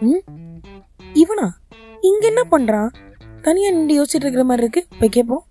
ம் இவனா இங்க என்ன பண்றான் தனியா நின்று யோசிச்சுட்டு இருக்கிற மாதிரி இருக்கு போய் கேட்போம்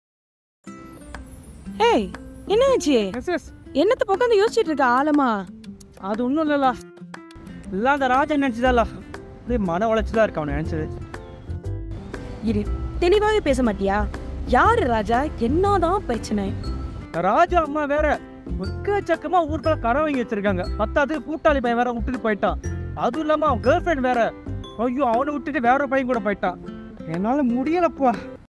ஏய் என்னாச்சு எஸ் எஸ் என்னத்த உட்காந்து யோசிச்சுட்டு இருக்க ஆழமா அது ஒன்றும் இல்லைல்ல இல்லை அந்த ராஜா நினச்சதால அப்படியே மன உளைச்சலாக இருக்கு அவனை நினச்சது இரு தெளிவாவே பேச மாட்டியா யாரு ராஜா என்னதான் பிரச்சனை ராஜா அம்மா வேற எக்கச்சக்கமா ஊருக்குள்ள கடன் வாங்கி வச்சிருக்காங்க பத்தாது கூட்டாளி பையன் வேற விட்டுட்டு போயிட்டான் அதுவும் இல்லாம அவன் கேர்ள் ஃப்ரெண்ட் வேற ஐயோ அவனை விட்டுட்டு வேற ஒரு பையன் கூட போயிட்டான் என்னால முடியலப்பா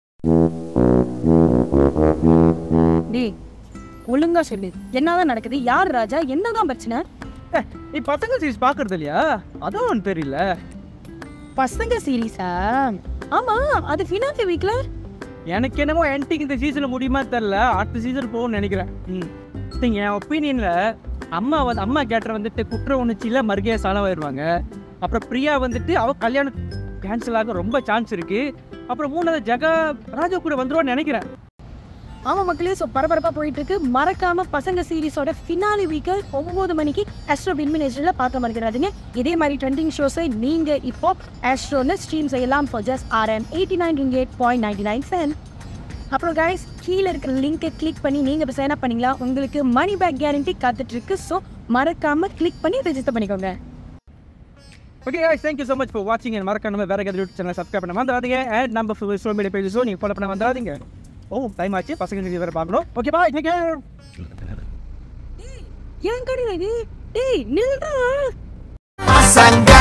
டேய் ஒழுங்கா சொல்லு என்னதான் நடக்குது யார் ராஜா என்னதான் பிரச்சனை நீ பசங்க சீரிஸ் பாக்குறது இல்லையா அதான் உனக்கு தெரியல பசங்க சீரீஸா ஆமா அது ஃபினாலே வீக்ல எனக்கு என்னமோ என்டிக்கு இந்த சீசன்ல முடியுமா தெரியல அடுத்த சீசன் போகும்னு நினைக்கிறேன் ம் சரிங்க, என் ஒப்பீனியன்ல அம்மா வந்து அம்மா கேட்டர் வந்துட்டு குற்ற உணர்ச்சியில மறுகைய சாணவாயிருவாங்க அப்புறம் பிரியா வந்துட்டு அவ கல்யாணம் கேன்சல் ஆக ரொம்ப சான்ஸ் இருக்கு அப்புறம் மூணாவது ஜெகா ராஜா கூட வந்துருவான்னு நினைக்கிறேன் ஆமா மக்களே ஸோ பரபரப்பா போயிட்டு இருக்கு மறக்காம பசங்க சீரிஸோட ஃபினாலி வீக்கல் ஒன்பது மணிக்கு ஆஸ்ட்ரோ பின்மினேஷன்ல பார்க்க மறக்கிறாதீங்க இதே மாதிரி ட்ரெண்டிங் ஷோஸை நீங்க இப்போ ஆஸ்ட்ரோல ஸ்ட்ரீம் செய்யலாம் for just RM eighty nine ringgit point ninety nine cent அப்புறம் கைஸ் கீழே இருக்கிற லிங்கை கிளிக் பண்ணி நீங்க இப்போ சைன் அப் பண்ணீங்களா உங்களுக்கு மணி பேக் கேரண்டி காத்துட்டு இருக்கு ஸோ மறக்காம கிளிக் பண்ணி ரெஜிஸ்டர் பண்ணிக்கோங்க okay guys thank you so much for watching and மறக்காம வேற ஏதாவது யூடியூப் சேனல் சப்ஸ்கிரைப் பண்ண மறந்துடாதீங்க அண்ட் நம்ம சோஷியல் மீடியா பேஜஸோ நீங்கள் ஃபாலோ பண்ண வந்தாதீங்க ஓ டைம் ஆச்சு பசங்க செஞ்சு வேற பார்க்கணும் ஓகே பாய் டேக் கேர் ஏன் கடை இது டேய் நில்றா பசங்க